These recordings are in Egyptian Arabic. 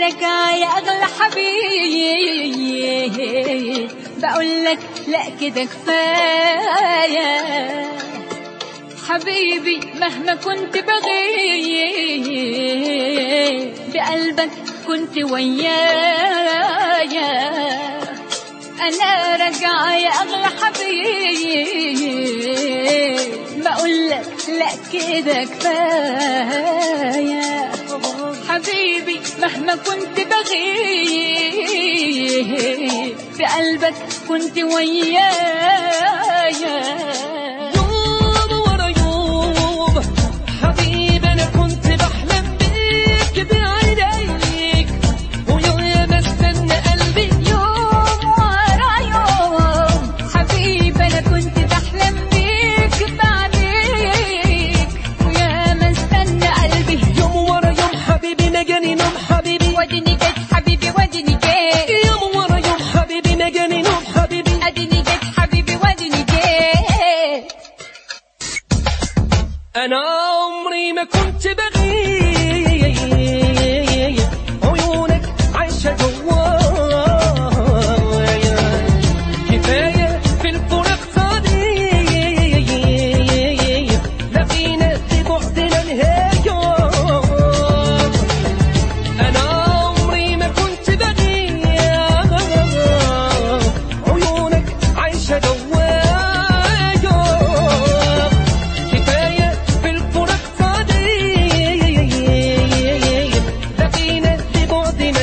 راجعة يا أغلى حبيب بقولك لا كده كفاية حبيبي مهما كنت بغيب بقلبك كنت ويايا أنا راجعة يا أغلى حبيب بقولك لا كده كفاية حبيبي مهما كنت بغيب بقلبك كنت ويايا يوم ورا يوم حبيبي انا كنت بحلم بيك بعينيك ويا ما استنى قلبي يوم ورا يوم حبيبي انا كنت بحلم بيك بعديك ويا ما استنى قلبي يوم ورا يوم حبيبي ما جاني نوم حبيبي وديني جيت حبيبي وديني جيت يوم ورا يوم حبيبي ما جاني نوم حبيبي اديني جيت حبيبي وديني جيت انا عمري ما كنت بغيب عيونك عايشة جوايا كفاية في الفراق صديق لقينا في بعدنا نهاية أنا عمري ما كنت بغيب عيونك عايشة جوايا كفاية في الفراق صديق لقينا في بعدنا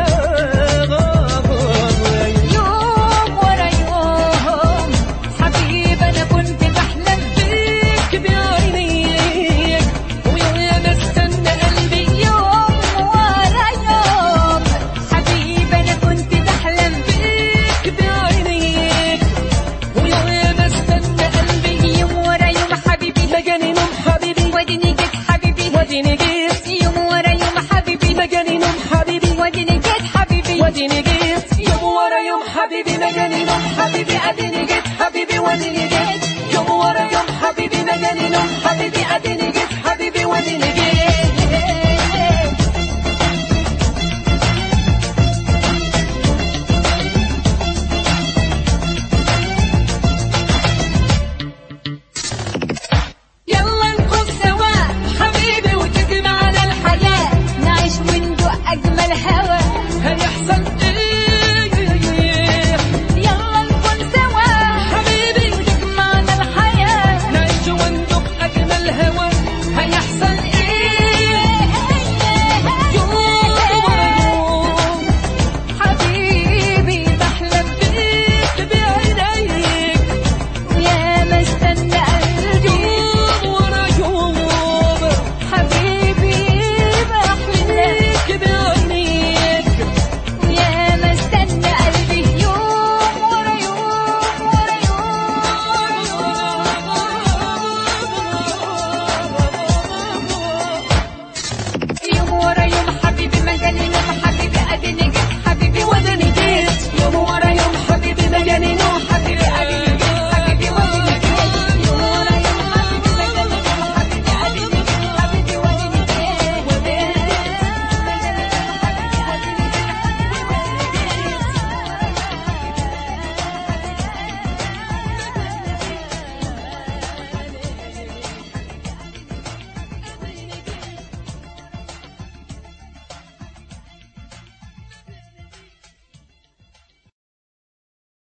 نهاية يوم ورا يوم حبيبي انا كنت بحلم بيك بعينيك ويا ما استنى قلبي يوم ورا يوم حبيبي انا كنت بحلم بيك بعينيك ويا ما استنى قلبي يوم ورا يوم حبيبي ما جاني نوم حبيبي وديني جيت حبيبي وديني جيت يوم ورا يوم حبيبي ما جاني نوم حبيبي وديني جيت حبيبي وديني جيت يوم ورا يوم حبيبي ما جاني نوم حبيبي اديني جيت حبيبي وديني جيت يوم ورا يوم حبيبي ما جاني نوم حبيبي اديني جيت حبيبي وديني جيت